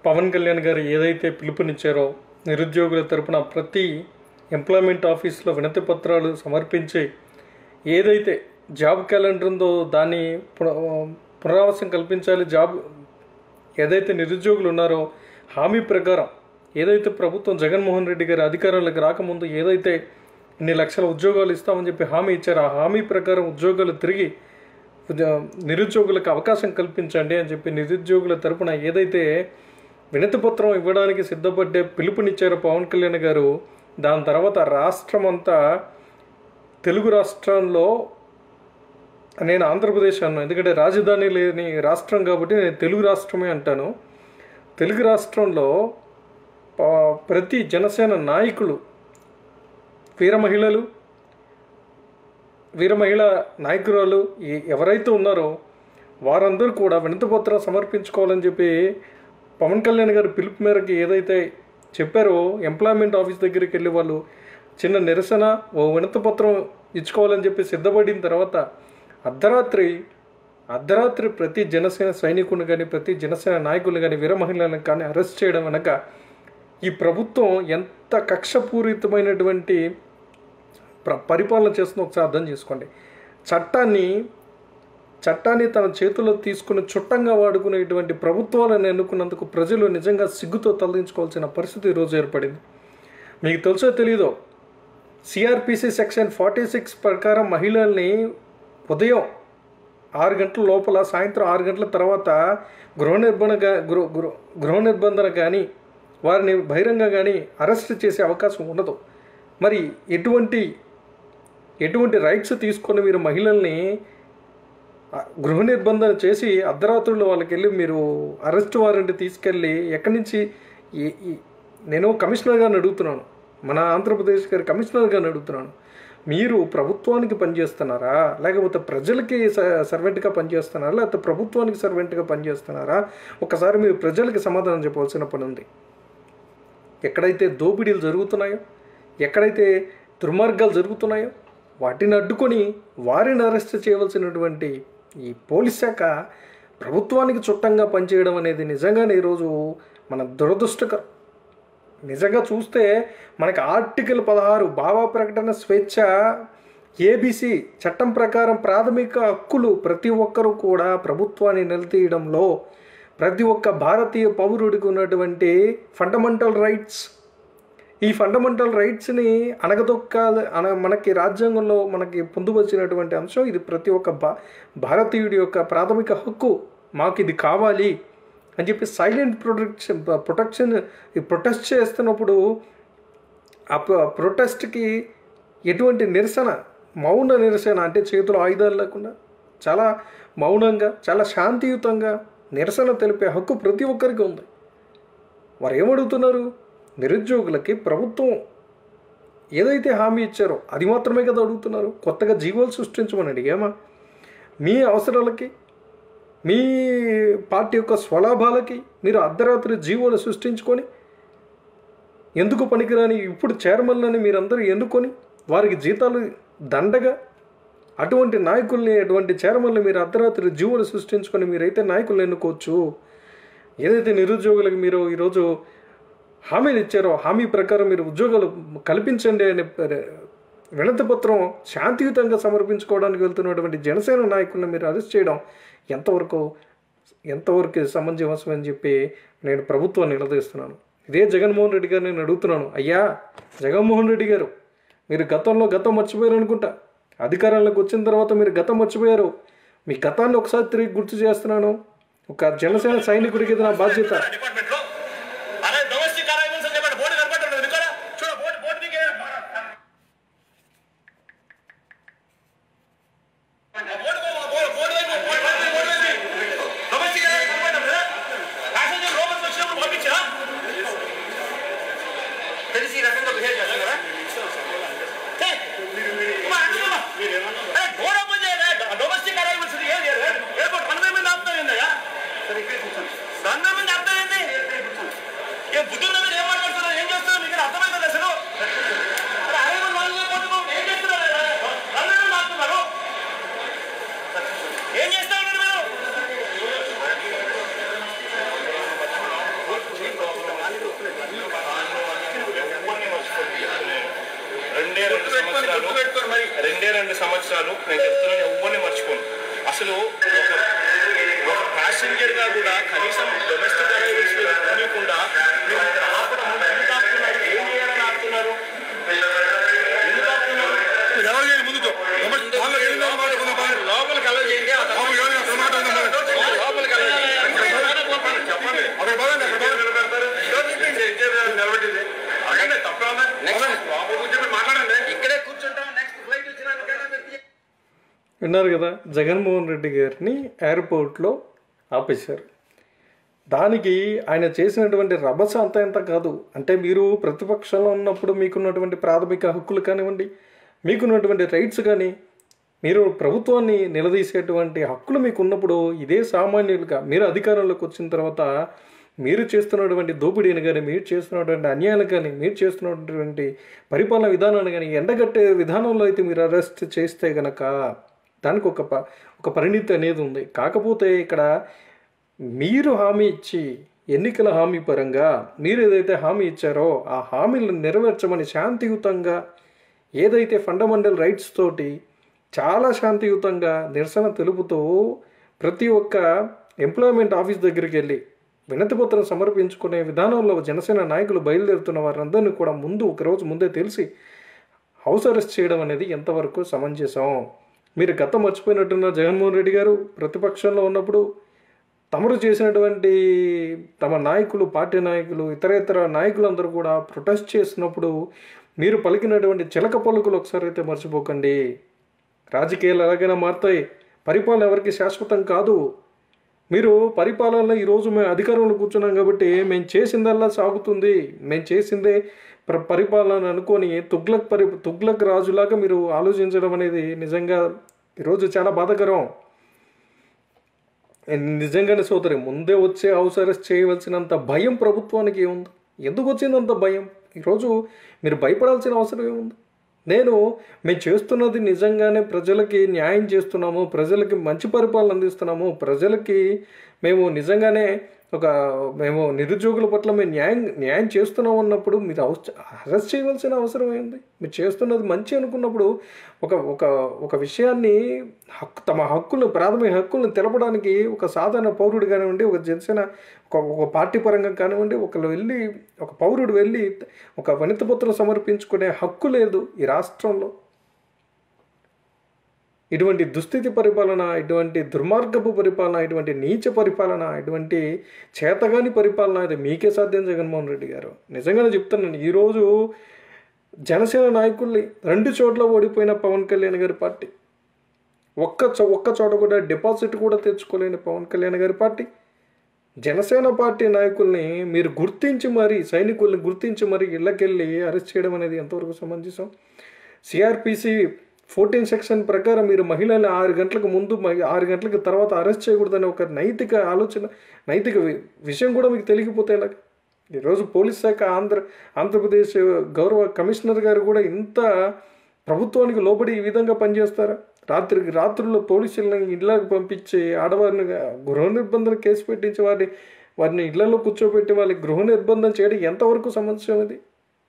పవన్ కళ్యాణ్ గారు ఏదైతే పిలుపునిచ్చారో నిరుద్యోగుల తరపున ప్రతి ఎంప్లాయ్మెంట్ ఆఫీస్లో వినతి పత్రాలు సమర్పించి ఏదైతే జాబ్ క్యాలెండర్ ఉందో దాన్ని పున పునరావాసం కల్పించాలి జాబ్ ఏదైతే నిరుద్యోగులు ఉన్నారో హామీ ప్రకారం ఏదైతే ప్రభుత్వం జగన్మోహన్ రెడ్డి గారి అధికారంలోకి రాకముందు ఏదైతే ఇన్ని లక్షల ఉద్యోగాలు ఇస్తామని చెప్పి హామీ ఇచ్చారో ఆ హామీ ప్రకారం ఉద్యోగాలు తిరిగి ఉద్య- నిరుద్యోగులకు అవకాశం కల్పించండి అని చెప్పి నిరుద్యోగుల తరపున ఏదైతే వినతి పత్రం ఇవ్వడానికి సిద్ధపడ్డే పిలుపునిచ్చారో పవన్ కళ్యాణ్ గారు దాని తర్వాత రాష్ట్రం అంతా తెలుగు రాష్ట్రంలో నేను ఆంధ్రప్రదేశ్ అన్నాను ఎందుకంటే రాజధాని లేని రాష్ట్రం కాబట్టి నేను తెలుగు రాష్ట్రమే అంటాను తెలుగు రాష్ట్రంలో ప- ప్రతి జనసేన నాయకులు వీర మహిళలు వీర మహిళ నాయకురాలు ఈ- ఎవరైతే ఉన్నారో వారందరూ కూడా వినతిపత్రం సమర్పించుకోవాలని చెప్పి పవన్ కళ్యాణ్ గారి పిలుపు మేరకు ఏదైతే చెప్పారో ఎంప్లాయ్మెంట్ ఆఫీస్ దగ్గరికి వెళ్ళి వాళ్ళు చిన్న నిరసన ఓ వినతిపత్రం ఇచ్చుకోవాలని చెప్పి సిద్ధపడిన తర్వాత అర్ధరాత్రి అర్ధరాత్రి ప్రతి జనసేన సైనికుని కానీ ప్రతి జనసేన నాయకులు కానీ వీర మహిళలను కానీ అరెస్ట్ చేయడం వెనక ఈ ప్రభుత్వం ఎంత కక్షపూరితమైనటువంటి ప్ర- పరిపాలన చేస్తుందో ఒకసారి అర్థం చేసుకోండి చట్టాన్ని చట్టాన్ని తన చేతుల్లో తీసుకుని చుట్టంగా వాడుకునేటువంటి ప్రభుత్వాలను ఎన్నుకున్నందుకు ప్రజలు నిజంగా సిగ్గుతో తలదించుకోవాల్సిన పరిస్థితి ఈరోజు ఏర్పడింది మీకు తెలుసో తెలీదో సిఆర్పిసి సెక్షన్ ఫార్టీ సిక్స్ ప్రకారం మహిళల్ని ఉదయం ఆరు గంటల లోపల సాయంత్రం ఆరు గంటల తర్వాత గృహ నిర్బంధ గృహ గృహ గృహ నిర్బంధన కానీ వారిని బహిరంగ కానీ అరెస్ట్ చేసే అవకాశం ఉండదు మరి ఎటువంటి ఎటువంటి రైట్స్ తీసుకొని మీరు మహిళల్ని ఆ, గృహ నిర్బంధన చేసి అర్ధరాత్రుల్లో వాళ్ళకి వెళ్ళి మీరు అరెస్ట్ వారెంట్ తీసుకెళ్ళి ఎక్కడి నుంచి ఈ- ఈ- నేను కమిషనర్ గారిని అడుగుతున్నాను మన ఆంధ్రప్రదేశ్ గారి కమిషనర్ గారిని అడుగుతున్నాను మీరు ప్రభుత్వానికి పనిచేస్తున్నారా లేకపోతే ప్రజలకి స- సర్వెంట్గా పనిచేస్తున్నారా లేకపోతే ప్రభుత్వానికి సర్వెంట్గా పనిచేస్తున్నారా ఒకసారి మీరు ప్రజలకి సమాధానం చెప్పవలసిన పని ఉంది ఎక్కడైతే దోపిడీలు జరుగుతున్నాయో ఎక్కడైతే దుర్మార్గాలు జరుగుతున్నాయో వాటిని అడ్డుకొని వారిని అరెస్ట్ చేయవలసినటువంటి ఈ పోలీస్ శాఖ ప్రభుత్వానికి చుట్టంగా పనిచేయడం అనేది నిజంగానే ఈరోజు మన దురదృష్టకరం నిజంగా చూస్తే మనకి ఆర్టికల్ పదహారు భావ ప్రకటన స్వేచ్ఛ ఏబిసి చట్టం ప్రకారం ప్రాథమిక హక్కులు ప్రతి ఒక్కరూ కూడా ప్రభుత్వాన్ని నిలదీయడంలో ప్రతి ఒక్క భారతీయ పౌరుడికి ఉన్నటువంటి ఫండమెంటల్ రైట్స్ ఈ ఫండమెంటల్ రైట్స్ని అనగదొక్కాలి అన మనకి రాజ్యాంగంలో మనకి పొందుపరిచినటువంటి అంశం ఇది ప్రతి ఒక్క భా భారతీయుడి యొక్క ప్రాథమిక హక్కు మాకు ఇది కావాలి అని చెప్పి సైలెంట్ ప్రొటెక్షన్ ప్రొటెక్షన్ ఈ ప్రొటెస్ట్ చేస్తున్నప్పుడు ఆ ప్ర- ప్రొటెస్ట్కి ఎటువంటి నిరసన మౌన నిరసన అంటే చేతులు ఆయుధాలు లేకుండా చాలా మౌనంగా చాలా శాంతియుతంగా నిరసన తెలిపే హక్కు ప్రతి ఒక్కరికి ఉంది వారు ఏమడుగుతున్నారు నిరుద్యోగులకి ప్రభుత్వం ఏదైతే హామీ ఇచ్చారో అది మాత్రమే కదా అడుగుతున్నారు కొత్తగా జీవోలు సృష్టించమని అడిగామా మీ అవసరాలకి మీ పార్టీ యొక్క స్వలాభాలకి మీరు అర్ధరాత్రి జీవోలు సృష్టించుకొని ఎందుకు పనికిరాని ఇప్పుడు చైర్మన్లని మీరందరూ ఎన్నుకొని వారికి జీతాలు దండగా అటువంటి నాయకుల్ని అటువంటి చైర్మన్లు మీరు అర్ధరాత్రి జీవులు సృష్టించుకొని మీరైతే నాయకులను ఎన్నుకోవచ్చు ఏదైతే నిరుద్యోగులకు మీరు ఈరోజు హామీలు ఇచ్చారో హామీ ప్రకారం మీరు ఉద్యోగాలు కల్పించండి అనే వినతి పత్రం శాంతియుతంగా సమర్పించుకోవడానికి వెళ్తున్నటువంటి జనసేన నాయకులను మీరు అరెస్ట్ చేయడం ఎంతవరకు ఎంతవరకు సమంజసం అని చెప్పి నేను ప్రభుత్వాన్ని నిలదీస్తున్నాను ఇదే జగన్మోహన్ రెడ్డి గారు నేను అడుగుతున్నాను అయ్యా జగన్మోహన్ రెడ్డి గారు మీరు గతంలో గతం మర్చిపోయారు అనుకుంటా అధికారంలోకి వచ్చిన తర్వాత మీరు గతం మర్చిపోయారు మీ గతాన్ని ఒకసారి తిరిగి గుర్తు చేస్తున్నాను ఒక జనసేన సైనికుడికి ఇది నా బాధ్యత డిపార్ట్మెంట్ లో అరే డొమెస్టిక్ అరైవల్స్ అని చెప్పండి బోర్డు కనపడుతుంది ఇక్కడ చూడ బోర్డు బోర్డు దిగే బోర్డు బోర్డు బోర్డు వైపు బోర్డు వైపు బోర్డు వైపు డొమెస్టిక్ అరైవల్స్ కనపడుతుంది ప్యాసింజర్ లోపలికి వచ్చినప్పుడు పంపించా తెలిసి ఈ రకంగా బిహేవ్ చేస్తున్నారా డోర్ ఓపెన్ చేయలే డొమెస్టిక్ అరైవల్స్ ఏం ఎయిర్పోర్ట్ రన్వే మీద ఆపుతావు ఏందయ్యా రన్వే మీద ఆపుతావు ఏంది సంవత్సరాలు గుర్తుపెట్టుకోండి మరి. రెండే రెండు సంవత్సరాలు నేను చెప్తున్నాను ఎవరిని మర్చిపోను అసలు ఒక ఒక ప్యాసింజర్ గా కూడా కనీసం డొమెస్టిక్ అరైవల్స్ పోనీయకుండా మీరు ఇక్కడ ఆపడం ఎందుకు ఆపుతున్నారు ఏం చేయాలని ఆపుతున్నారు ఎందుకు ఆపుతున్నారు ఎవరు చేయండి ముందుతో వాళ్ళకి వెళ్ళిన మాట కొంత బాగా లోపలికి అలౌ చేయండి ఆ తర్వాత లోపలికి వెళ్ళి అక్కడ మాట ఉందా మరి? లోపలికి అలౌ చేయండి చెప్పండి అక్కడ పదండి అక్కడ పదండి. నిలబెడతారు నిలబెట్టింది అలాగే తప్పేమన్నా లోపలికి కూర్చొని మాట్లాడండి ఇక్కడే కూర్చుంటాం నెక్స్ట్ ఫ్లైట్ వచ్చినాకైనా మీరు తీయండి. విన్నారు కదా జగన్మోహన్ రెడ్డి గారిని ఎయిర్పోర్ట్లో ఆపేశారు దానికి ఆయన చేసినటువంటి రభస అంత ఎంత కాదు అంటే మీరు ప్రతిపక్షంలో ఉన్నప్పుడు మీకున్నటువంటి ప్రాథమిక హక్కులు కానివ్వండి మీకున్నటువంటి రైట్స్ కానీ మీరు ప్రభుత్వాన్ని నిలదీసేటువంటి హక్కులు మీకు ఉన్నప్పుడు ఇదే సామాన్యులుగా మీరు అధికారంలోకి వచ్చిన తర్వాత మీరు చేస్తున్నటువంటి దోపిడీని కానీ మీరు చేస్తున్నటువంటి అన్యాయాలు కానీ మీరు చేస్తున్నటువంటి పరిపాలన విధానాన్ని కానీ ఎండగట్టే విధానంలో అయితే మీరు అరెస్ట్ చేస్తే గనక దానికి ఒక ప ఒక పరిణితి అనేది ఉంది కాకపోతే ఇక్కడ మీరు హామీ ఇచ్చి ఎన్నికల హామీ పరంగా మీరు ఏదైతే హామీ ఇచ్చారో ఆ హామీలను నెరవేర్చమని శాంతియుతంగా ఏదైతే ఫండమెంటల్ రైట్స్ తోటి చాలా శాంతియుతంగా నిరసన తెలుపుతూ ప్రతి ఒక్క ఎంప్లాయ్మెంట్ ఆఫీస్ దగ్గరికి వెళ్ళి వినతిపత్రం సమర్పించుకునే విధానంలో జనసేన నాయకులు బయలుదేరుతున్న వారందరినీ కూడా ముందు ఒకరోజు ముందే తెలిసి హౌస్ అరెస్ట్ చేయడం అనేది ఎంతవరకు సమంజసం మీరు గతం మర్చిపోయినట్టున్న జగన్మోహన్ రెడ్డి గారు ప్రతిపక్షంలో ఉన్నప్పుడు తమరు చేసినటువంటి తమ నాయకులు పార్టీ నాయకులు ఇతర ఇతర నాయకులందరూ కూడా ప్రొటెస్ట్ చేసినప్పుడు మీరు పలికినటువంటి చిలక పలుకులు ఒకసారి అయితే మర్చిపోకండి రాజకీయాలు ఎలాగైనా మారుతాయి పరిపాలన ఎవరికి శాశ్వతం కాదు మీరు పరిపాలనలో ఈరోజు మేము అధికారంలో కూర్చున్నాం కాబట్టి మేము చేసిందల్లా సాగుతుంది మేము చేసిందే ప్ర పరిపాలన అనుకొని తుగ్లక్ పరి తుగ్లక్ రాజులాగా మీరు ఆలోచించడం అనేది నిజంగా ఈరోజు చాలా బాధాకరం నిజంగానే సోదరి ముందే వచ్చే హౌస్ అరెస్ట్ చేయవలసినంత భయం ప్రభుత్వానికి ఏముంది ఎందుకు వచ్చిందంత భయం ఈరోజు మీరు భయపడాల్సిన అవసరం ఏముంది నేను మేము చేస్తున్నది నిజంగానే ప్రజలకి న్యాయం చేస్తున్నాము ప్రజలకి మంచి పరిపాలన అందిస్తున్నాము ప్రజలకి మేము నిజంగానే ఒక మేము నిరుద్యోగుల పట్ల మేము న్యాయం న్యాయం చేస్తున్నాం అన్నప్పుడు మీరు అవస- అరెస్ట్ చేయవలసిన అవసరం ఏంది మీరు చేస్తున్నది మంచి అనుకున్నప్పుడు ఒక ఒక ఒక విషయాన్ని హక్కు తమ హక్కులను ప్రాథమిక హక్కులను తెలపడానికి ఒక సాధారణ పౌరుడు కానివ్వండి ఒక జనసేన ఒక ఒక పార్టీ పరంగా కానివ్వండి ఒకళ్ళు వెళ్ళి ఒక పౌరుడు వెళ్ళి ఒక వనితపత్రం సమర్పించుకునే హక్కు లేదు ఈ రాష్ట్రంలో ఇటువంటి దుస్థితి పరిపాలన ఇటువంటి దుర్మార్గపు పరిపాలన ఇటువంటి నీచ పరిపాలన ఇటువంటి చేతగాని పరిపాలన ఇది మీకే సాధ్యం జగన్మోహన్ రెడ్డి గారు నిజంగానే చెప్తున్నాను ఈరోజు జనసేన నాయకుల్ని రెండు చోట్ల ఓడిపోయిన పవన్ కళ్యాణ్ గారి పార్టీ ఒక్క చో ఒక్క చోట కూడా డిపాజిట్ కూడా తెచ్చుకోలేని పవన్ కళ్యాణ్ గారి పార్టీ జనసేన పార్టీ నాయకుల్ని మీరు గుర్తించి మరీ సైనికుల్ని గుర్తించి మరీ ఇళ్ళకెళ్ళి అరెస్ట్ చేయడం అనేది ఎంతవరకు సమంజసం సిఆర్పిసి ఫోర్టీన్ సెక్షన్ ప్రకారం మీరు మహిళల్ని ఆరు గంటలకు ముందు మ- ఆరు గంటలకు తర్వాత అరెస్ట్ చేయకూడదనే ఒక నైతిక ఆలోచన నైతిక వి- విషయం కూడా మీకు తెలియకపోతే ఎలాగ ఈరోజు పోలీస్ శాఖ ఆంధ్ర ఆంధ్రప్రదేశ్ గౌరవ కమిషనర్ గారు కూడా ఇంత ప్రభుత్వానికి లోబడి ఈ విధంగా పనిచేస్తారా రాత్రికి రాత్రుల్లో పోలీసులను ఇళ్ళకి పంపించి ఆడవారిని గృహ నిర్బంధన కేసు పెట్టించి వారిని వారిని ఇళ్లలో కూర్చోబెట్టి వాళ్ళకి గృహ నిర్బంధం చేయడం ఎంతవరకు సమస్య ఇది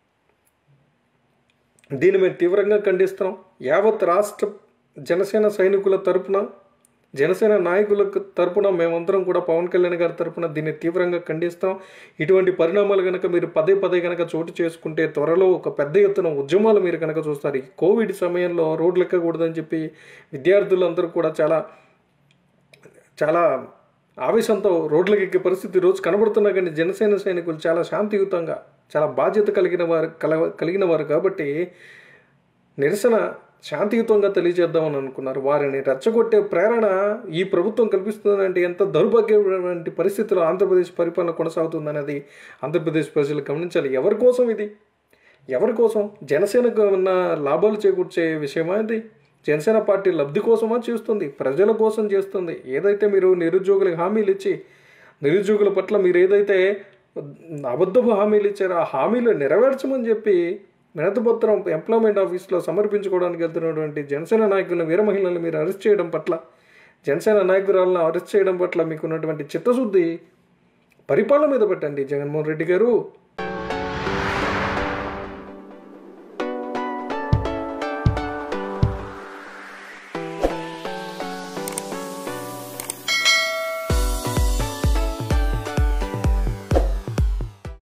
దీన్ని మేము తీవ్రంగా ఖండిస్తున్నాం యావత్ రాష్ట్ర జనసేన సైనికుల తరపున జనసేన నాయకుల తరపున మేమందరం కూడా పవన్ కళ్యాణ్ గారి తరపున దీన్ని తీవ్రంగా ఖండిస్తాం ఇటువంటి పరిణామాలు కనుక మీరు పదే పదే కనుక చోటు చేసుకుంటే త్వరలో ఒక పెద్ద ఎత్తున ఉద్యమాలు మీరు కనుక చూస్తారు ఈ కోవిడ్ సమయంలో రోడ్లు ఎక్కకూడదని చెప్పి విద్యార్థులందరూ కూడా చాలా చాలా ఆవేశంతో రోడ్లకు ఎక్కే పరిస్థితి రోజు కనబడుతున్నా కానీ జనసేన సైనికులు చాలా శాంతియుతంగా చాలా బాధ్యత కలిగిన వారు కల కలిగిన వారు కాబట్టి నిరసన శాంతియుతంగా తెలియజేద్దామని అనుకున్నారు వారిని రెచ్చగొట్టే ప్రేరణ ఈ ప్రభుత్వం కల్పిస్తుందంటే ఎంత దౌర్భాగ్యమైన పరిస్థితుల్లో ఆంధ్రప్రదేశ్ పరిపాలన కొనసాగుతుందనేది ఆంధ్రప్రదేశ్ ప్రజలు గమనించాలి ఎవరి కోసం ఇది ఎవరి కోసం జనసేనకు ఉన్న లాభాలు చేకూర్చే విషయమా ఇది జనసేన పార్టీ లబ్ధి కోసమా చేస్తుంది ప్రజల కోసం చేస్తుంది ఏదైతే మీరు నిరుద్యోగులకు హామీలు ఇచ్చి నిరుద్యోగుల పట్ల మీరు ఏదైతే అబద్ధపు హామీలు ఇచ్చారో ఆ హామీలు నెరవేర్చమని చెప్పి వినతిపత్రం ఎంప్లాయ్మెంట్ ఆఫీస్లో సమర్పించుకోవడానికి వెళ్తున్నటువంటి జనసేన నాయకులను వీర మహిళలను మీరు అరెస్ట్ చేయడం పట్ల జనసేన నాయకురాలను అరెస్ట్ చేయడం పట్ల మీకున్నటువంటి చిత్తశుద్ధి పరిపాలన మీద పెట్టండి జగన్మోహన్ రెడ్డి గారు